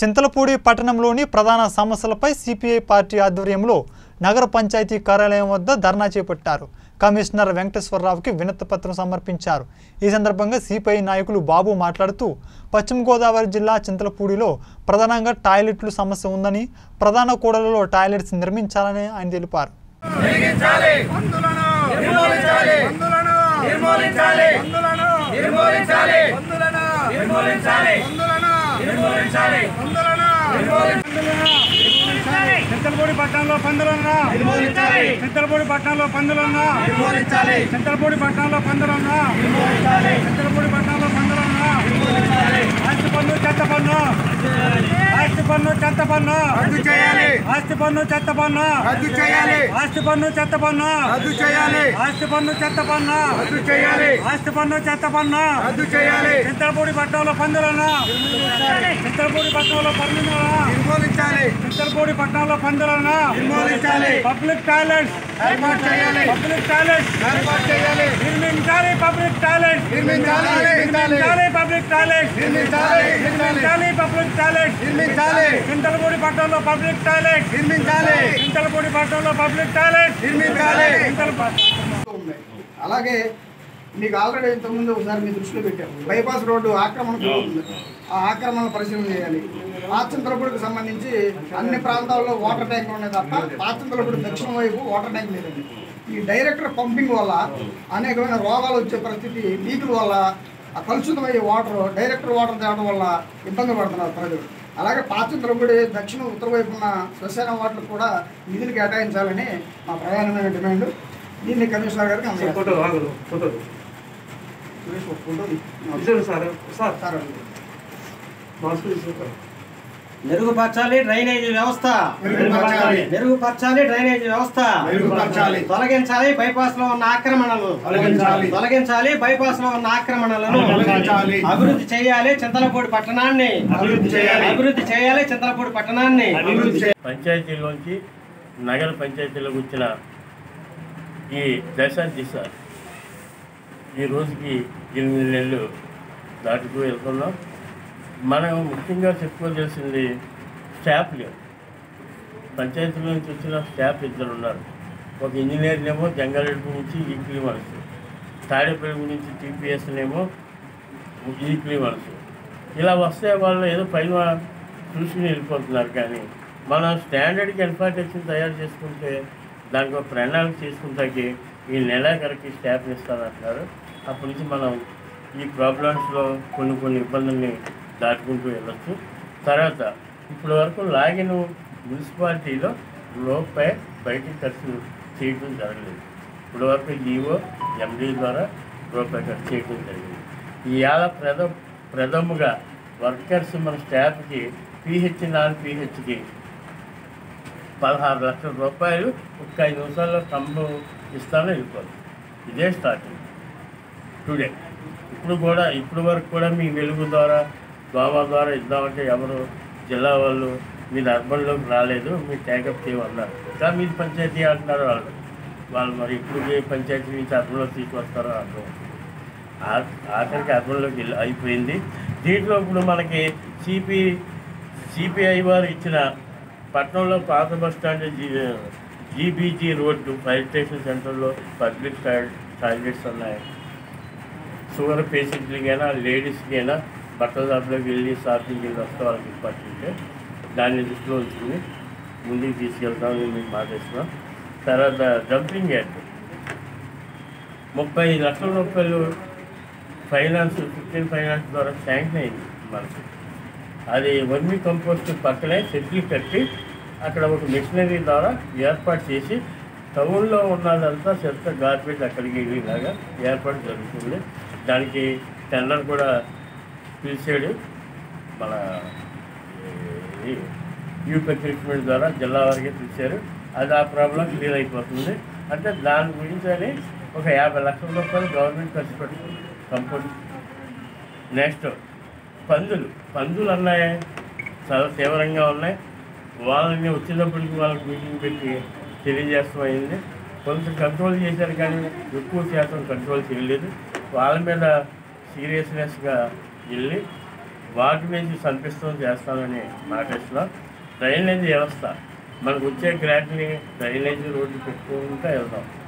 చింతలపూడి పట్టణంలోని ప్రధాన సమస్యలపై సిపిఐ పార్టీ ఆధ్వర్యంలో నగర పంచాయతీ కార్యాలయం వద్ద ధర్నా చేపట్టారు కమిషనర్ వెంకటేశ్వరరావుకి వినతి పత్రం సమర్పించారు ఈ సందర్భంగా సిపిఐ నాయకులు బాబు మాట్లాడుతూ పశ్చిమ గోదావరి జిల్లా చింతలపూడిలో ప్రధానంగా టాయిలెట్లు సమస్య ఉందని ప్రధాన కూడలలో టాయిలెట్స్ నిర్మించాలని ఆయన తెలిపారు మందులను నిర్మూలించాలి మందులను నిర్మూలించాలి మందులను నిర్మూలించాలి మందులను నిర్మూలించాలి మందులను నిర్మూలించాలి మందులను నిర్మూలించాలి చింతలపూడి పట్టణంలో పందులున్నా నిర్మూలించాలి చింతలపూడి పట్టణంలో పందులున్నా నిర్మూలించాలి చింతలపూడి పట్టణంలో పందులున్నా చింతలపూడి పట్టణంలో పందులున్నా ఆస్తి పన్ను చెత్త పన్ను ఆస్తి పన్ను చెత్త పన్ను రద్దు చేయాలి ఆస్తి పన్ను చెత్త పన్ను రద్దు చేయాలి ఆస్తి పన్ను చెత్త పన్ను రద్దు చేయాలి ఆస్తి పన్ను చెత్త పన్ను రద్దు చేయాలి ఆస్తి పన్ను చెత్త పన్ను రద్దు చేయాలి చింతలపూడి పట్టణంలో పందులున్నా చింతలపూడి పట్టణంలో పందులున్నా నిర్మూలించాలి చింతలపూడి పట్టణంలో పందులున్నా నిర్మూలించాలి పబ్లిక్ టాయిలెట్స్ ఏర్పాటు చేయాలి పబ్లిక్ టాయిలెట్స్ ఏర్పాటు చేయాలి నిర్మించాలి పబ్లిక్ టాయిలెట్స్ నిర్మించాలి నిర్మించాలి నిర్మించాలి పబ్లిక్ టాయిలెట్స్ నిర్మించాలి నిర్మించాలి పబ్లిక్ టాయిలెట్స్ నిర్మించాలి చింతలపూడి పట్టణంలో పబ్లిక్ టాయిలెట్స్ నిర్మించాలి చింతలపూడి పట్టణంలో పబ్లిక్ టాయిలెట్స్ నిర్మించాలి చింతలపూడి ఉన్నాయి అలాగే మీకు ఆల్రెడీ ఇంతకుముందు ఒకసారి మీ దృష్టిలో పెట్టాం బైపాస్ రోడ్డు ఆక్రమణ జరుగుతుంది ఆ ఆక్రమణ పరిశీలన చేయాలి పాచింతలపూడికి సంబంధించి అన్ని ప్రాంతాల్లో వాటర్ ట్యాంక్ ఉన్నాయి తప్ప పాచింతలపూడి దక్షిణ వైపు వాటర్ ట్యాంక్ లేదండి ఈ డైరెక్టర్ పంపింగ్ వల్ల అనేకమైన రోగాలు వచ్చే పరిస్థితి లీకుల వల్ల ఆ కలుషితమయ్యే వాటర్ డైరెక్టర్ వాటర్ తేవడం వల్ల ఇబ్బంది పడుతున్నారు ప్రజలు అలాగే పాచింతలపూడి దక్షిణ ఉత్తర వైపు ఉన్న శ్మశాన వాటర్ కూడా నిధులు కేటాయించాలని మా ప్రధానమైన డిమాండ్ దీన్ని కమిషనర్ గారికి అందజేస్తాం. ఫోటో ఆగదు ఫోటో సురేష్ ఒక ఫోటో తీ. ఇచ్చారు సార్ సార్ సార్ మాస్క్ తీసుకుంటారు మెరుగుపరచాలి డ్రైనేజీ వ్యవస్థ మెరుగుపరచాలి. మెరుగుపరచాలి డ్రైనేజీ వ్యవస్థ మెరుగుపరచాలి. తొలగించాలి బైపాస్ లో ఉన్న ఆక్రమణలు తొలగించాలి. తొలగించాలి బైపాస్ లో ఉన్న ఆక్రమణలను తొలగించాలి. అభివృద్ధి చేయాలి చింతలపూడి పట్టణాన్ని అభివృద్ధి చేయాలి. అభివృద్ధి చేయాలి చింతలపూడి పట్టణాన్ని అభివృద్ధి చేయాలి. పంచాయతీలోంచి నగర పంచాయతీలోకి వచ్చిన ఈ దశ దిశ ఈ రోజుకి ఎనిమిది నెలలు దాటుకు వెళ్తున్నాం మనం ముఖ్యంగా చెప్పుకోవాల్సింది స్టాఫ్ లేవు పంచాయతీల నుంచి వచ్చిన స్టాఫ్ ఇద్దరు ఉన్నారు ఒక ఇంజనీర్నేమో జంగారెడ్డి నుంచి ఈక్లీ మనసు తాడేపల్లి నుంచి టీపీఎస్నేమో ఈక్లీ మనసు ఇలా వస్తే వాళ్ళు ఏదో పైన చూసుకుని వెళ్ళిపోతున్నారు కానీ మనం స్టాండర్డ్కి ఇన్ఫ్రాస్ట్రక్చర్ తయారు చేసుకుంటే దానికి ఒక ప్రణాళిక చేసుకుంటాకి ఈ నెలాఖరికి స్టాఫ్ ఇస్తానంటున్నారు అప్పటి నుంచి మనం ఈ ప్రాబ్లమ్స్లో కొన్ని కొన్ని ఇబ్బందుల్ని దాటుకుంటూ వెళ్ళొచ్చు తర్వాత ఇప్పటి వరకు లాగిన మున్సిపాలిటీలో లోపే బయటికి ఖర్చు చేయడం జరగలేదు ఇప్పటి వరకు ఈఓ ఎండీ ద్వారా రూపాయి ఖర్చు చేయడం జరిగింది ఇవాళ ప్రథ ప్రథముగా వర్కర్స్ మన స్టాఫ్కి పిహెచ్ నాన్ పిహెచ్కి పదహారు లక్షల రూపాయలు ఒక్క ఐదు నిమిషాల్లో కంబు ఇస్తాను వెళ్ళిపోతుంది ఇదే స్టార్టింగ్ టుడే ఇప్పుడు కూడా ఇప్పుడు వరకు కూడా మీ వెలుగు ద్వారా గోవా ద్వారా ఇద్దామంటే ఎవరు జిల్లా వాళ్ళు మీరు అర్బన్లోకి రాలేదు మీరు ట్యాకప్ చేయమన్నారు ఇంకా మీది పంచాయతీ అంటున్నారు వాళ్ళు వాళ్ళు మరి ఇప్పుడు ఏ పంచాయతీ నుంచి అర్బన్లోకి తీసుకొస్తారో అర్థం ఆ- ఆఖరికి అర్బన్లోకి వెళ్ళి అయిపోయింది దీంట్లో ఇప్పుడు మనకి సిపి సిపిఐ వారు ఇచ్చిన పట్టణంలో పాత బస్ స్టాండ్ జీ జీబీజీ రోడ్డు ఫైర్ స్టేషన్ సెంటర్లో పబ్లిక్ టాయిలెట్ టాయిలెట్స్ ఉన్నాయి షుగర్ పేషెంట్లకైనా లేడీస్కైనా బట్టల షాప్లోకి వెళ్ళి షాపింగ్ వెళ్ళి వస్తే వాళ్ళకి ఇంపార్టెంట్ దాన్ని దృష్టిలో ఉంచుకుని ముందుకు తీసుకెళ్తామని మీకు మాట్లాడుతున్నాం తర్వాత డంపింగ్ యార్డ్ ముప్పై లక్షల రూపాయలు ఫైనాన్స్ ఫిఫ్టీన్ ఫైనాన్స్ ద్వారా శాంక్షన్ అయింది మనకి అది వర్మి కంపోస్ట్ పక్కనే సెటిల్ కట్టి అక్కడ ఒక మిషనరీ ద్వారా ఏర్పాటు చేసి టౌన్లో ఉన్నదంతా చెత్త గార్బేజ్ అక్కడికి వెళ్ళేలాగా ఏర్పాటు జరుగుతుంది దానికి టెండర్ కూడా పిలిచాడు మన ఈ యూపీ ట్రీట్మెంట్ ద్వారా జిల్లా వారికి పిలిచారు అది ఆ ప్రాబ్లం క్లియర్ అయిపోతుంది అంటే దాని గురించి అని ఒక యాభై లక్షల రూపాయలు గవర్నమెంట్ ఖర్చు పెడుతుంది కంపోస్ట్ నెక్స్ట్ పందులు పందులు అన్నాయి చాలా తీవ్రంగా ఉన్నాయి వాళ్ళని వచ్చినప్పటికి వాళ్ళకి మీటింగ్ పెట్టి తెలియజేస్తామైంది కొంత కంట్రోల్ చేశారు కానీ ఎక్కువ శాతం కంట్రోల్ చేయలేదు వాళ్ళ మీద సీరియస్నెస్గా వెళ్ళి వాటి మీద సంపిష్టం చేస్తామని మాటిస్తున్నాం డ్రైనేజీ వ్యవస్థ మనకు వచ్చే గ్రాంట్ని డ్రైనేజీ రోడ్డు పెట్టుకుంటూ వెళ్దాం